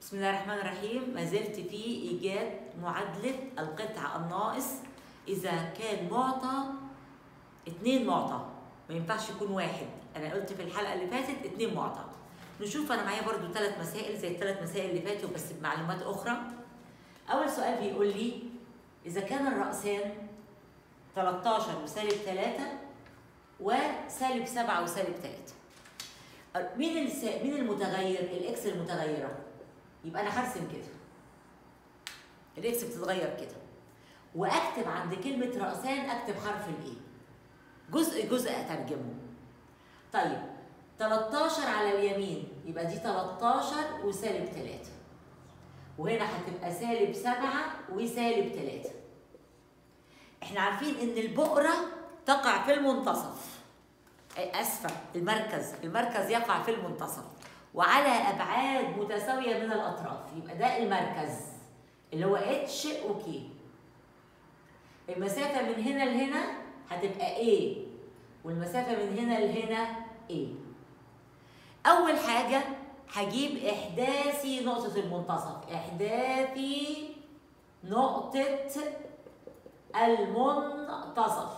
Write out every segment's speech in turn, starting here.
بسم الله الرحمن الرحيم ما زلت في ايجاد معادله القطع الناقص اذا كان معطى اتنين معطى ما ينفعش يكون واحد انا قلت في الحلقه اللي فاتت اتنين معطى نشوف انا معايا برضو ثلاث مسائل زي الثلاث مسائل اللي فاتوا بس بمعلومات اخرى اول سؤال بيقول لي اذا كان الرأسان 13 وسالب 3 وسالب 7 وسالب 3 مين الس... مين المتغير الاكس المتغيره يبقى انا هرسم كده الاكس بتتغير كده واكتب عند كلمه رأسان اكتب حرف الايه جزء جزء اترجمه طيب 13 على اليمين يبقى دي 13 وسالب 3 وهنا هتبقى سالب 7 وسالب 3 احنا عارفين ان البقرة تقع في المنتصف اسفة المركز المركز يقع في المنتصف وعلى ابعاد متساوية من الاطراف يبقى ده المركز اللي هو اتش وكي المسافة من هنا لهنا هتبقى A والمسافة من هنا لهنا A أول حاجة هجيب إحداثي نقطة المنتصف إحداثي نقطة المنتصف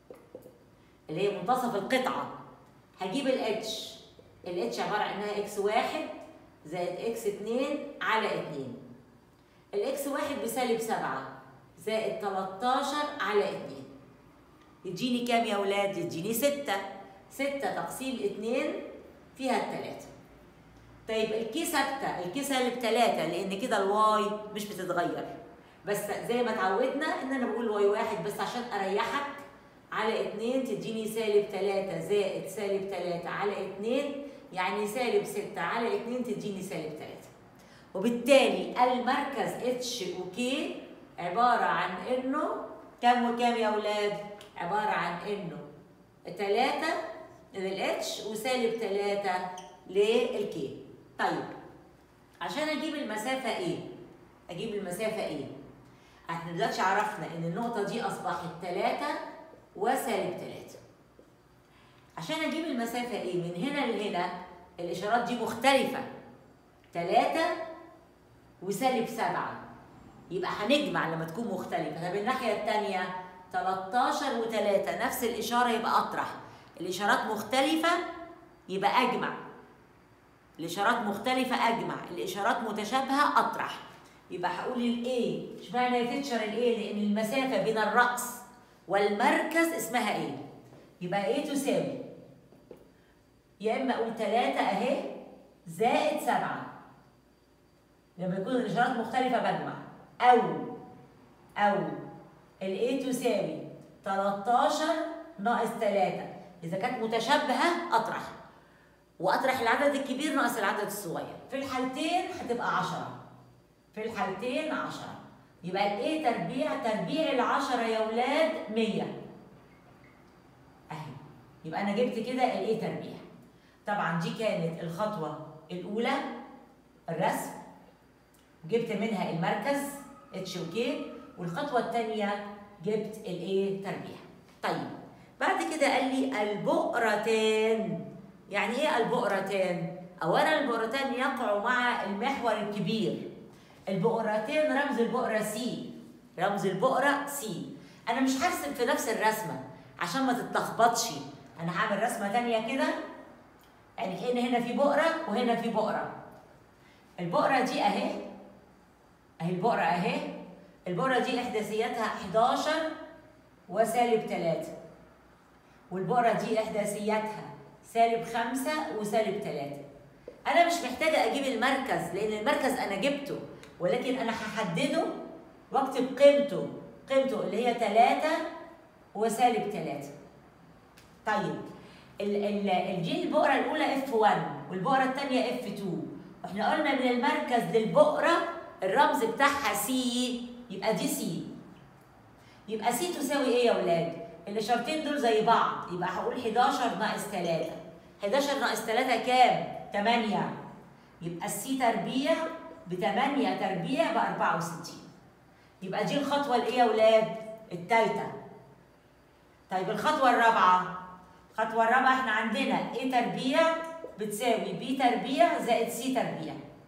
اللي هي منتصف القطعة هجيب الاتش الاتش عبارة عن انها اكس واحد زائد اكس اتنين على اتنين الاكس واحد بسالب سبعة زائد 13 على اتنين يديني كام يا ولاد؟ يديني ستة ستة تقسيم اتنين فيها التلاتة طيب الكي ثابتة الكي سالب تلاتة لأن كده الواي مش بتتغير بس زي ما اتعودنا إن أنا بقول واي واحد بس عشان أريحك على اتنين تديني سالب تلاتة زائد سالب تلاتة على اتنين يعني سالب ستة على اتنين تديني سالب تلاتة وبالتالي المركز اتش وكي عبارة عن إنه كام وكام يا أولاد؟ عبارة عن إنه تلاتة للاتش وسالب تلاتة للكي طيب عشان أجيب المسافة إيه؟ أجيب المسافة إيه؟ احنا دلوقتي عرفنا إن النقطة دي أصبحت تلاتة وسالب تلاتة عشان أجيب المسافة إيه؟ من هنا لهنا الإشارات دي مختلفة تلاتة وسالب سبعة يبقى هنجمع لما تكون مختلفة طب الناحية التانية 13 و3 نفس الإشارة يبقى أطرح الإشارات مختلفة يبقى أجمع الإشارات مختلفة أجمع الإشارات متشابهة أطرح يبقى هقول الإيه اشمعنى يا تيتشر الإيه لأن المسافة بين الرأس والمركز اسمها إيه يبقى إيه تساوي يا إما أقول 3 أهي زائد 7 لما يكون الإشارات مختلفة بجمع أو أو ال A تساوي 13 ناقص 3 إذا كانت متشابهة أطرح وأطرح العدد الكبير ناقص العدد الصغير في الحالتين هتبقى 10 في الحالتين 10 يبقى ال A تربيع تربيع العشرة يا ولاد 100 أهي يبقى أنا جبت كده ال A تربيع طبعا دي كانت الخطوة الأولى الرسم جبت منها المركز اتش وكي والخطوة الثانية جبت الايه تربيع. طيب بعد كده قال لي البؤرتان يعني ايه البؤرتان؟ أولا البؤرتان يقع مع المحور الكبير. البؤرتان رمز البؤرة سي رمز البؤرة سي. أنا مش هرسم في نفس الرسمة عشان ما تتلخبطش. أنا هعمل رسمة تانية كده يعني كأن هنا في بؤرة وهنا في بؤرة. البؤرة دي أهي أهي البؤرة أهي البؤرة دي إحداثياتها 11 وسالب 3 والبؤرة دي إحداثياتها سالب 5 وسالب 3 أنا مش محتاجة أجيب المركز لأن المركز أنا جبته ولكن أنا هحدده وأكتب قيمته قيمته اللي هي 3 وسالب 3 طيب الجي البؤرة الأولى F1 والبؤرة الثانية F2 واحنا قلنا من المركز للبؤرة الرمز بتاعها سي يبقى دي سي يبقى سي تساوي ايه يا ولاد؟ الاشارتين دول زي بعض يبقى هقول 11 ناقص 3 11 ناقص 3 كام؟ 8 يبقى السي تربيع ب 8 تربيع ب 64 يبقى دي الخطوة الايه يا ولاد؟ الثالثة طيب الخطوة الرابعة الخطوة الرابعة احنا عندنا ايه تربيع بتساوي بي تربيع زائد سي تربيع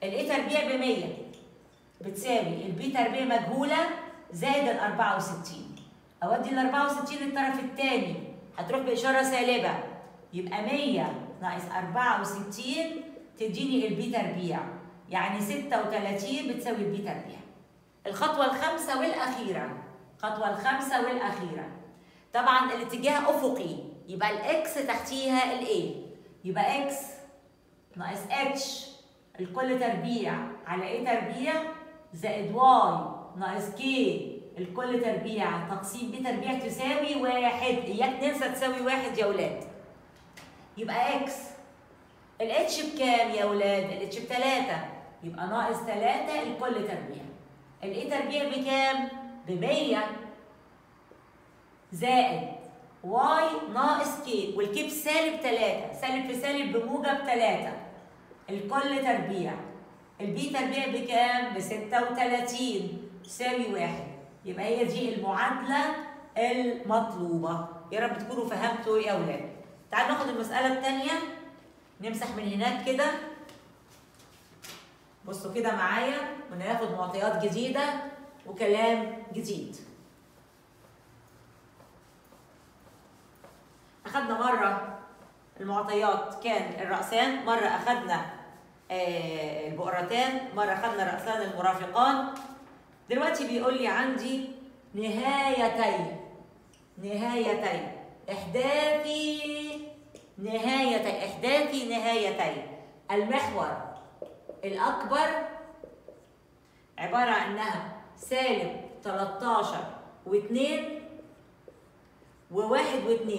الاي تربيع ب 100 بتساوي البي تربيع مجهوله زائد ال 64 اودي ال 64 للطرف الثاني هتروح باشاره سالبه يبقى 100 ناقص 64 تديني البي تربيع يعني 36 بتساوي البي تربيع الخطوه الخامسه والاخيره الخطوه الخامسه والاخيره طبعا الاتجاه افقي يبقى الاكس تحتيها الاي يبقى اكس ناقص اتش الكل تربيع على ايه تربيع زائد واي ناقص كي الكل تربيع تقسيم بي تربيع تساوي واحد اياك ننسى تساوي واحد يا ولاد يبقى اكس الاتش بكام يا ولاد الاتش بتلاتة يبقى ناقص تلاتة الكل تربيع الاي تربيع بكام بمية زائد واي ناقص كي والكي بسالب تلاتة سالب في سالب بموجب تلاتة الكل تربيع البي تربيع بكام؟ ب 36 تساوي واحد يبقى هي دي المعادلة المطلوبة يا رب تكونوا فهمتوا يا أولاد تعالوا ناخد المسألة الثانية نمسح من هناك كده بصوا كده معايا وناخد معطيات جديدة وكلام جديد أخدنا مرة المعطيات كان الرأسان مرة أخدنا آه، البؤرتان مرة خدنا رأسان المرافقان دلوقتي بيقول لي عندي نهايتي نهايتي إحداثي نهايتي إحداثي نهايتي المحور الأكبر عبارة عن إنها سالب 13 و2 وواحد و2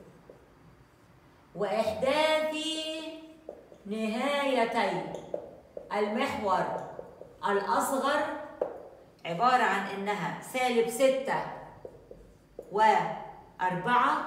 وإحداثي نهايتي المحور الأصغر عبارة عن إنها سالب ستة وأربعة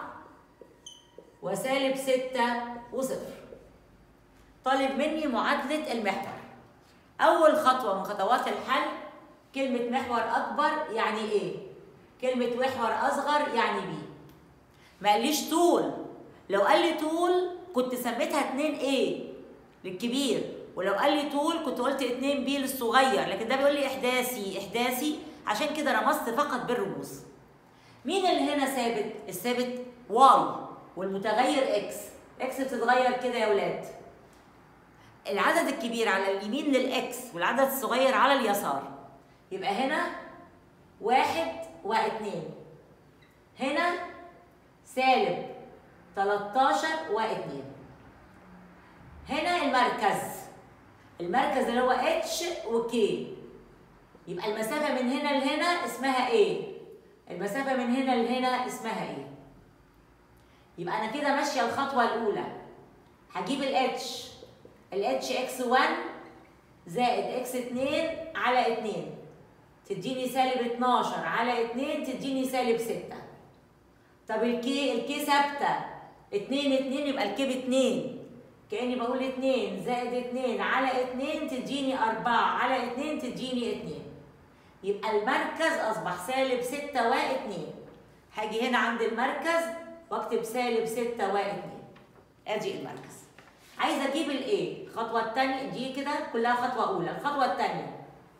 وسالب ستة وصفر طالب مني معادلة المحور أول خطوة من خطوات الحل كلمة محور أكبر يعني إيه؟ كلمة محور أصغر يعني بي ما قاليش طول لو قال لي طول كنت سميتها 2 A للكبير ولو قال لي طول كنت قلت 2 بي للصغير لكن ده بيقول لي احداثي احداثي عشان كده رمزت فقط بالرموز مين اللي هنا ثابت الثابت واي والمتغير اكس اكس بتتغير كده يا ولاد العدد الكبير على اليمين للاكس والعدد الصغير على اليسار يبقى هنا واحد واثنين هنا سالب 13 واثنين هنا المركز المركز اللي هو اتش وكي يبقى المسافة من هنا لهنا اسمها ايه؟ المسافة من هنا لهنا اسمها ايه؟ يبقى أنا كده ماشية الخطوة الأولى هجيب الاتش الاتش اكس 1 زائد اكس 2 على 2 تديني سالب 12 على 2 تديني سالب 6 طب الكي الكي ثابتة 2 2 يبقى الكي ب 2 كأني بقول 2 زائد 2 على 2 تديني 4 على 2 تديني 2 يبقى المركز أصبح سالب 6 و2 هاجي هنا عند المركز واكتب سالب 6 و2 ادي المركز عايزه اجيب الايه الخطوه الثانيه دي كده كلها خطوه اولى الخطوه الثانيه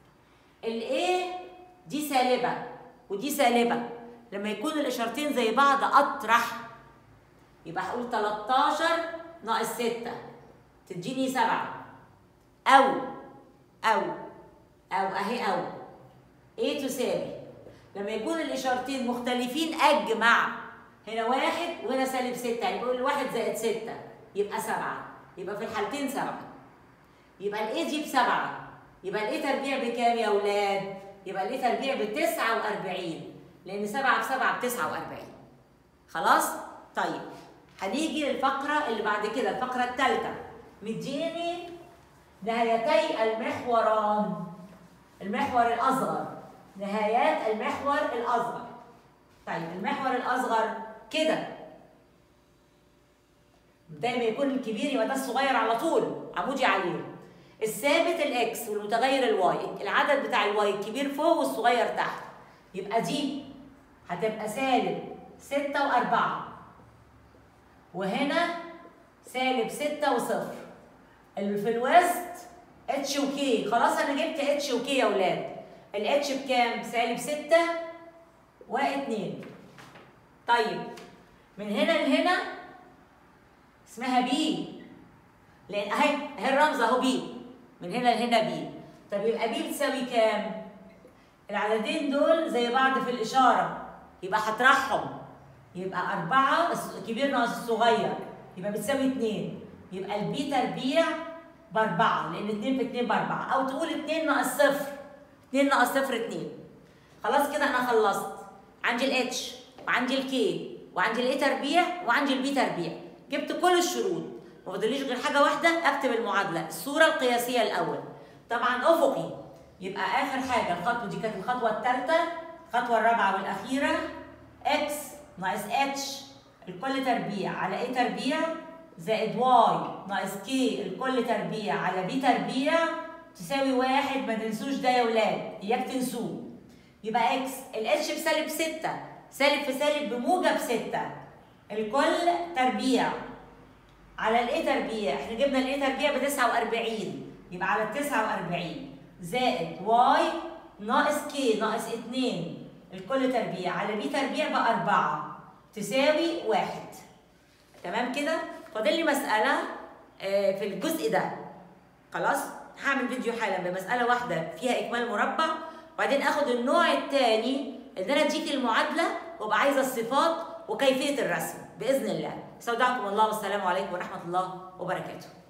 الايه دي سالبه ودي سالبه لما يكون الاشارتين زي بعض اطرح يبقى هقول 13 ناقص 6 تديني 7 او او او اهي او ايه تساوي لما يكون الاشارتين مختلفين اجمع هنا واحد وهنا سالب 6 يعني بقول واحد زائد 6 يبقى 7 يبقى في الحالتين 7 يبقى الايه دي بسبعة يبقى الايه تربيع بكام يا اولاد؟ يبقى الايه تربيع ب 49 لان 7 ب 7 ب 49 خلاص؟ طيب هنيجي للفقرة اللي بعد كده الفقرة الثالثة مديني نهايتي المحوران المحور الأصغر نهايات المحور الأصغر طيب المحور الأصغر كده دايما يكون الكبير يبقى ده الصغير على طول عمودي عليه الثابت الاكس والمتغير الواي العدد بتاع الواي الكبير فوق والصغير تحت يبقى دي هتبقى سالب ستة وأربعة وهنا سالب ستة وصفر اللي في الوسط اتش وكي خلاص انا جبت اتش وكي يا اولاد الاتش بكام سالب 6 و2 طيب من هنا لهنا اسمها بي لان اهي اهي الرمز اهو بي من هنا لهنا بي طب يبقى بي بتساوي كام العددين دول زي بعض في الاشاره يبقى هطرحهم يبقى أربعة الكبير ناقص الصغير يبقى بتساوي اتنين يبقى البي تربيع بأربعة لأن اتنين في اتنين بأربعة أو تقول اتنين ناقص صفر اتنين ناقص صفر اتنين خلاص كده أنا خلصت عندي الاتش وعندي الكي وعندي الاي تربيع وعندي البي تربيع جبت كل الشروط ما فاضليش غير حاجة واحدة أكتب المعادلة الصورة القياسية الأول طبعا أفقي يبقى آخر حاجة الخطوة دي كانت الخطوة الثالثة الخطوة الرابعة والأخيرة اكس ناقص اتش الكل تربيع على ايه تربيع زائد واي ناقص كي الكل تربيع على بي تربيع تساوي واحد ما تنسوش ده يا ولاد اياك تنسوه يبقى اكس الاتش بسالب ستة سالب في سالب بموجب ستة الكل تربيع على الايه تربيع احنا جبنا الايه تربيع ب 49 يبقى على ال 49 زائد واي ناقص كي ناقص 2 الكل تربيع على بي تربيع بقى 4 تساوي واحد تمام كده فاضل لي مسألة آه، في الجزء ده خلاص هعمل فيديو حالا بمسألة واحدة فيها إكمال مربع وبعدين آخد النوع الثاني إن أنا أديك المعادلة وأبقى عايزة الصفات وكيفية الرسم بإذن الله استودعكم الله والسلام عليكم ورحمة الله وبركاته